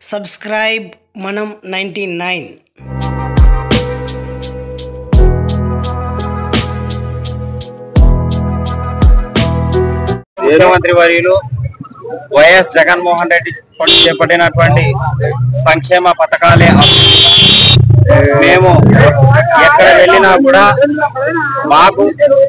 subscribe మనం ninety nine ముఖ్యమంత్రి వర్యులు వైఎస్ జగన్మోహన్ రెడ్డి చేపట్టినటువంటి సంక్షేమ పథకాలే మేము ఎక్కడ వెళ్ళినా కూడా మాకు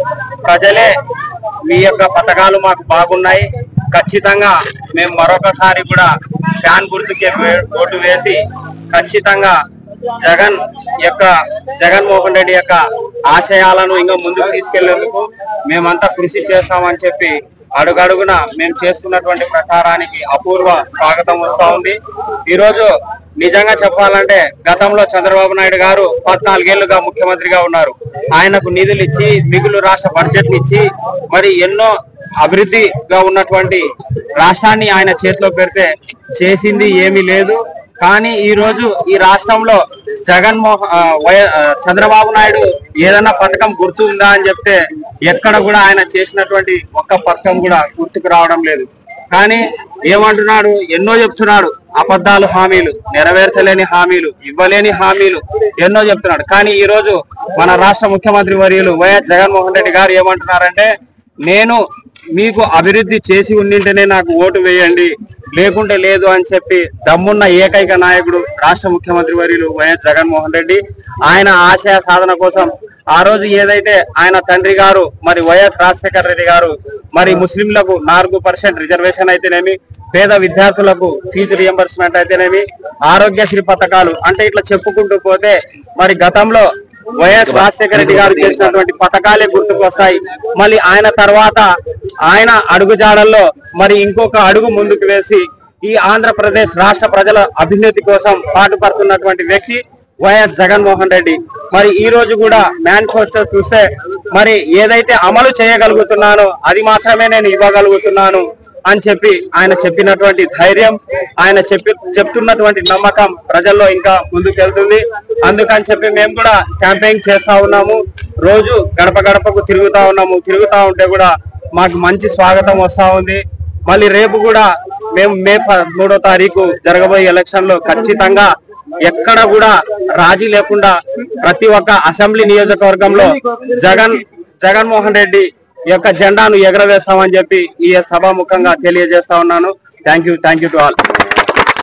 ప్రజలే మీ యొక్క పథకాలు మాకు బాగున్నాయి ఖచ్చితంగా మేము మరొకసారి కూడా ఫ్యాన్ గుర్తుకే వే- ఓటు వేసి ఖచ్చితంగా జగన్ యొక్క జగన్మోహన్ రెడ్డి యొక్క ఆశయాలను ఇంకా ముందుకు తీసుకెళ్లేందుకు మేమంతా కృషి చేస్తామని చెప్పి అడుగడుగున మేము చేస్తున్నటువంటి ప్రచారానికి అపూర్వ స్వాగతం వస్తా ఉంది ఈ రోజు నిజంగా చెప్పాలంటే గతంలో చంద్రబాబు నాయుడు గారు పద్నాలుగేళ్లుగా ముఖ్యమంత్రిగా ఉన్నారు ఆయనకు నిధులు ఇచ్చి మిగులు రాష్ట్ర బడ్జెట్ ఇచ్చి మరి ఎన్నో అభివృద్ధిగా ఉన్నటువంటి రాష్ట్రాన్ని ఆయన చేతిలో పెడితే చేసింది ఏమీ లేదు కానీ ఈ రోజు ఈ రాష్ట్రంలో జగన్మోహన్ ఆ, వై- ఆ, చంద్రబాబు నాయుడు ఏదైనా పథకం గుర్తు ఉందా అని చెప్తే ఎక్కడ కూడా ఆయన చేసినటువంటి ఒక్క పథకం కూడా గుర్తుకు రావడం లేదు కానీ ఏమంటున్నాడు ఎన్నో చెప్తున్నాడు అబద్ధాలు హామీలు నెరవేర్చలేని హామీలు ఇవ్వలేని హామీలు ఎన్నో చెప్తున్నాడు కానీ ఈ రోజు మన రాష్ట్ర ముఖ్యమంత్రి వర్యులు వైఎస్ జగన్మోహన్ రెడ్డి గారు ఏమంటున్నారంటే నేను మీకు అభివృద్ధి చేసి ఉండింటేనే నాకు ఓటు వేయండి లేకుంటే లేదు అని చెప్పి దమ్మున్న ఏకైక నాయకుడు రాష్ట్ర ముఖ్యమంత్రి వర్యులు వైఎస్ జగన్మోహన్ రెడ్డి ఆయన ఆశయ సాధన కోసం ఆ రోజు ఏదైతే ఆయన తండ్రి గారు మరి వైఎస్ రాజశేఖర రెడ్డి గారు మరి ముస్లింలకు నాలుగు పర్సెంట్ రిజర్వేషన్ అయితేనేమి పేద విద్యార్థులకు ఫీజు రియంబర్స్మెంట్ అయితేనేమి ఆరోగ్యశ్రీ పథకాలు అంటే ఇట్లా చెప్పుకుంటూ పోతే మరి గతంలో వైఎస్ రాజశేఖర రెడ్డి గారు చేసినటువంటి పథకాలే గుర్తుకొస్తాయి మళ్ళీ ఆయన తర్వాత ఆయన అడుగుజాడల్లో మరి ఇంకొక అడుగు ముందుకు వేసి ఈ ఆంధ్రప్రదేశ్ రాష్ట్ర ప్రజల అభ్యున్నతి కోసం పాటుపడుతున్నటువంటి వ్యక్తి వైఎస్ జగన్మోహన్ రెడ్డి మరి ఈ రోజు కూడా మేనిఫెస్టో చూస్తే మరి ఏదైతే అమలు చేయగలుగుతున్నానో అది మాత్రమే నేను ఇవ్వగలుగుతున్నాను అని చెప్పి ఆయన చెప్పినటువంటి ధైర్యం ఆయన చెప్పి చెప్తున్నటువంటి నమ్మకం ప్రజల్లో ఇంకా ముందుకెళ్తుంది అందుకని చెప్పి మేము కూడా క్యాంపెయిన్ చేస్తా ఉన్నాము రోజు గడప గడపకు తిరుగుతా ఉన్నాము తిరుగుతా ఉంటే కూడా మాకు మంచి స్వాగతం వస్తా ఉంది మళ్ళీ రేపు కూడా మేము మే ప- మూడో తారీఖు జరగబోయే ఎలక్షన్ లో ఖచ్చితంగా ఎక్కడ కూడా రాజీ లేకుండా ప్రతి ఒక్క అసెంబ్లీ నియోజకవర్గంలో జగన్ జగన్మోహన్ రెడ్డి యొక్క జెండాను ఎగరవేస్తామని చెప్పి ఈ సభాముఖంగా తెలియజేస్తా ఉన్నాను thank you thank you to all